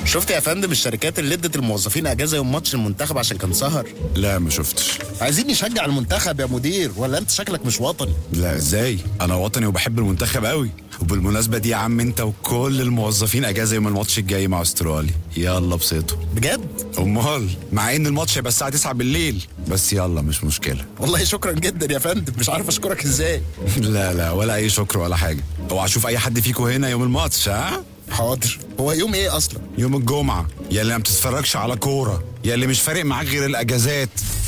شفت يا فندم الشركات اللي ادت الموظفين اجازه يوم ماتش المنتخب عشان كان سهر لا ما شفتش عايزين نشجع المنتخب يا مدير ولا انت شكلك مش وطني لا ازاي انا وطني وبحب المنتخب قوي وبالمناسبه دي يا عم انت وكل الموظفين اجازه يوم الماتش الجاي مع استراليا يلا بسيطه بجد امال مع ان الماتش هيبقى الساعه 9 بالليل بس يلا مش مشكله والله شكرا جدا يا فندم مش عارف اشكرك ازاي لا لا ولا اي شكر ولا حاجه اوعى اشوف اي حد فيكم هنا يوم الماتش ها حاضر هو يوم ايه اصلا يوم الجمعه يا اللي ما بتتفرجش على كوره يا اللي مش فارق معاك غير الاجازات